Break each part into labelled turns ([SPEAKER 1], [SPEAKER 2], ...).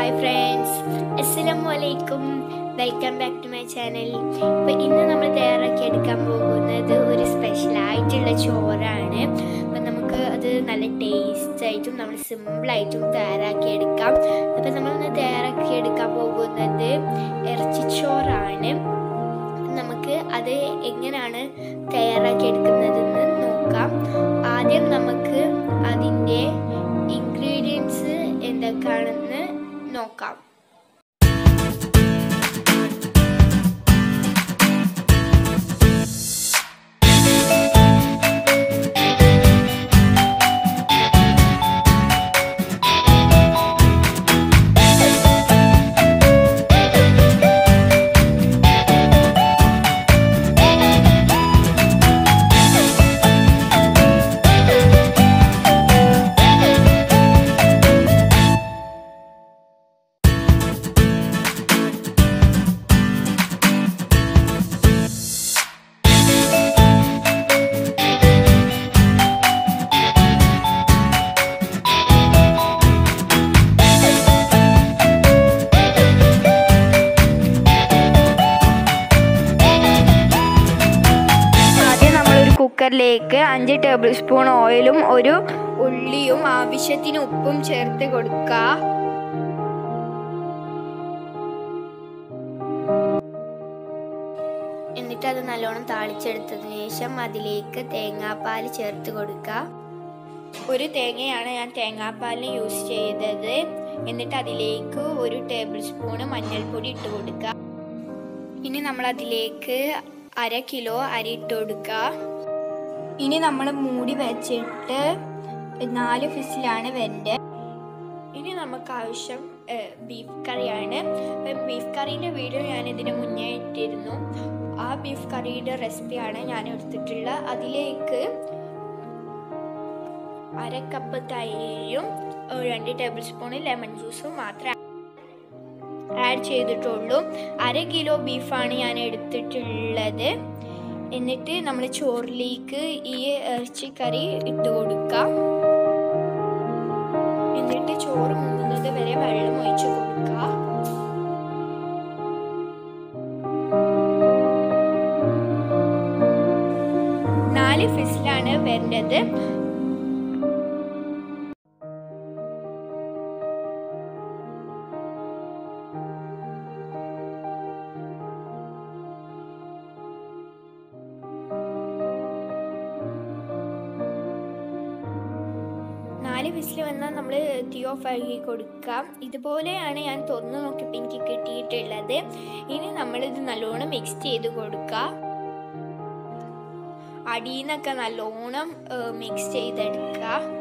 [SPEAKER 1] hi friends അസ്സലാമു അലൈക്കും welcome back to my channel അപ്പോൾ ഇന്ന് നമ്മൾ തയ്യാറാക്കി എടുക്കാൻ പോകുന്നത് ഒരു സ്പെഷ്യലായിട്ടുള്ള ചോറാണ് അപ്പം നമുക്ക് അത് നല്ല ടേസ്റ്റ് ആയിട്ടും നമ്മൾ സിമ്പിളായിട്ടും തയ്യാറാക്കി എടുക്കാം അപ്പം നമ്മളിന്ന് തയ്യാറാക്കി എടുക്കാൻ പോകുന്നത് ഇറച്ചിച്ചോറാണ് നമുക്ക് അത് എങ്ങനെയാണ് തയ്യാറാക്കി എടുക്കുന്നതെന്ന് നോക്കാം ആദ്യം നമുക്ക് അതിൻ്റെ ഇൻഗ്രീഡിയൻസ് എന്തൊക്കെയാണെന്ന് നോക്കാം ആദ്യം നമ്മളൊരു കുക്കറിലേക്ക് അഞ്ച് ടേബിൾ സ്പൂൺ ഓയിലും ഒരു ഉള്ളിയും ആവശ്യത്തിന് ഉപ്പും ചേർത്ത് കൊടുക്കുക എന്നിട്ട് അത് നല്ലോണം താളിച്ചെടുത്തതിന് ശേഷം അതിലേക്ക് തേങ്ങാപ്പാൽ ചേർത്ത് കൊടുക്കുക ഒരു തേങ്ങയാണ് ഞാൻ തേങ്ങാപ്പാലിന് യൂസ് ചെയ്തത് എന്നിട്ട് അതിലേക്ക് ഒരു ടേബിൾ സ്പൂണ് മഞ്ഞൾപ്പൊടി ഇട്ട് കൊടുക്കുക ഇനി നമ്മൾ അതിലേക്ക് അര കിലോ അരി ഇട്ട് കൊടുക്കുക ഇനി നമ്മൾ മൂടി വെച്ചിട്ട് നാല് ഫിസിലാണ് വരേണ്ടത് ഇനി നമുക്ക് ആവശ്യം ബീഫ് കറിയാണ് അപ്പം ബീഫ് കറീൻ്റെ വീഡിയോ ഞാൻ ഇതിന് മുന്നേ ഇട്ടിരുന്നു ആ ബീഫ് കറിയുടെ റെസിപ്പിയാണ് ഞാൻ എടുത്തിട്ടുള്ളത് അതിലേക്ക് അര കപ്പ് തൈരും രണ്ട് ടേബിൾ സ്പൂൺ ലെമൺ ജ്യൂസും മാത്രമേ ആഡ് ചെയ്തിട്ടുള്ളൂ അര കിലോ ബീഫാണ് ഞാൻ എടുത്തിട്ടുള്ളത് എന്നിട്ട് നമ്മൾ ചോറിലേക്ക് ഈ ഇറച്ചിക്കറി ഇട്ട് കൊടുക്കാം എന്നിട്ട് ചോറ് മുങ്ങുന്നത് വരെ വെള്ളം ഒഴിച്ച് കൊടുക്കുക നാല് ഫിസിലാണ് വരേണ്ടത് നാല് വിസിൽ വന്നാൽ നമ്മൾ തീ ഓഫ് ആക്കി കൊടുക്കാം ഇതുപോലെയാണ് ഞാൻ തുറന്നു നോക്കിയപ്പോൾ എനിക്ക് കിട്ടിയിട്ടുള്ളത് ഇനി നമ്മളിത് നല്ലോണം മിക്സ് ചെയ്ത് കൊടുക്കുക അടിയിൽ നിന്നൊക്കെ നല്ലോണം മിക്സ് ചെയ്തെടുക്കുക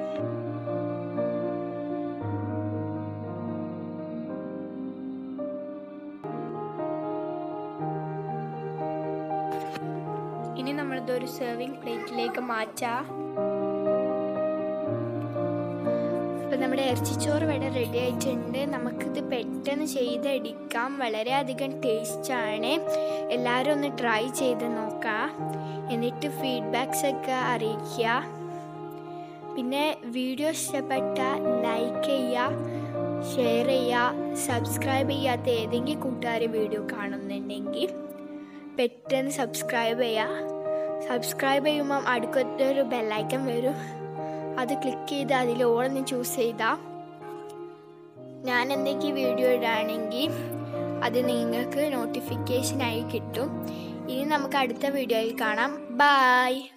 [SPEAKER 1] ഇനി നമ്മളിതൊരു സെർവിങ് പ്ലേറ്റിലേക്ക് മാറ്റാം അപ്പം നമ്മുടെ ഇറച്ചിച്ചോറ് ഇവിടെ റെഡി ആയിട്ടുണ്ട് നമുക്കിത് പെട്ടെന്ന് ചെയ്തെടുക്കാം വളരെയധികം ടേസ്റ്റാണ് എല്ലാവരും ഒന്ന് ട്രൈ ചെയ്ത് നോക്കാം എന്നിട്ട് ഫീഡ്ബാക്സ് ഒക്കെ അറിയിക്കുക പിന്നെ വീഡിയോ ഇഷ്ടപ്പെട്ട ലൈക്ക് ചെയ്യുക ഷെയർ ചെയ്യുക സബ്സ്ക്രൈബ് ചെയ്യാത്ത ഏതെങ്കിലും കൂട്ടുകാർ വീഡിയോ കാണുന്നുണ്ടെങ്കിൽ പെട്ടെന്ന് സബ്സ്ക്രൈബ് ചെയ്യുക സബ്സ്ക്രൈബ് ചെയ്യുമ്പം അടുത്തൊരു ബെല്ലൈക്കൻ വരും അത് ക്ലിക്ക് ചെയ്ത് അതിൽ ഓളൊന്ന് ചൂസ് ചെയ്താൽ ഞാൻ എന്തെങ്കിലും വീഡിയോ ഇടുകയാണെങ്കിൽ അത് നിങ്ങൾക്ക് നോട്ടിഫിക്കേഷനായി കിട്ടും ഇനി നമുക്ക് അടുത്ത വീഡിയോയിൽ കാണാം ബായ്